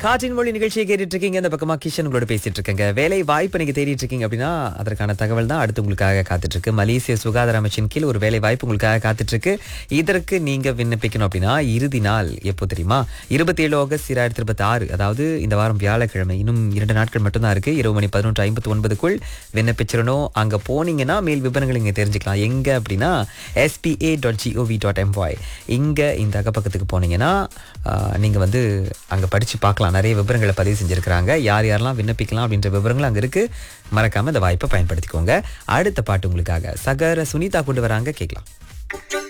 காற்றின் மொழி நிகழ்ச்சியை கேட்டுட்டு இருக்கீங்க இந்த பக்கமா கிஷன் உங்களோட பேசிட்டு இருக்கேங்க வேலை வாய்ப்பு நீங்க தேடிட்டு இருக்கீங்க அப்படின்னா அதற்கான தகவல் தான் அடுத்து உங்களுக்காக காத்துட்டு இருக்கு மலேசிய சுகாதார அமைச்சின் கீழ் ஒரு வேலை வாய்ப்பு உங்களுக்காக காத்துட்டு இருக்கு இதற்கு நீங்க விண்ணப்பிக்கணும் அப்படின்னா இறுதி நாள் எப்போ தெரியுமா இருபத்தி ஏழு ஆகஸ்ட் இரண்டாயிரத்தி இருபத்தி ஆறு அதாவது இந்த வாரம் வியாழக்கிழமை இன்னும் இரண்டு நாட்கள் மட்டும்தான் இருக்கு இரவு மணி பதினொன்று ஐம்பத்தி ஒன்பதுக்குள் விண்ணப்பிச்சிடணும் அங்க போனீங்கன்னா மேல் விவரங்கள் இங்க தெரிஞ்சுக்கலாம் எங்க அப்படின்னா SPA dot GOV dot MY இங்க இந்த அகப்பக்கத்துக்கு போனீங்கன்னா ஆஹ், நீங்க வந்து அங்க படிச்சு பார்க்கலாம் நிறைய விவரங்களை பதிவு செஞ்சிருக்கிறாங்க யார் யாரெல்லாம் விண்ணப்பிக்கலாம் அப்படின்ற விவரங்கள் அங்க இருக்கு மறக்காம இந்த வாய்ப்பை பயன்படுத்திக்கோங்க அடுத்த பாட்டு உங்களுக்காக சகர சுனிதா கொண்டு வராங்க கேட்கலாம்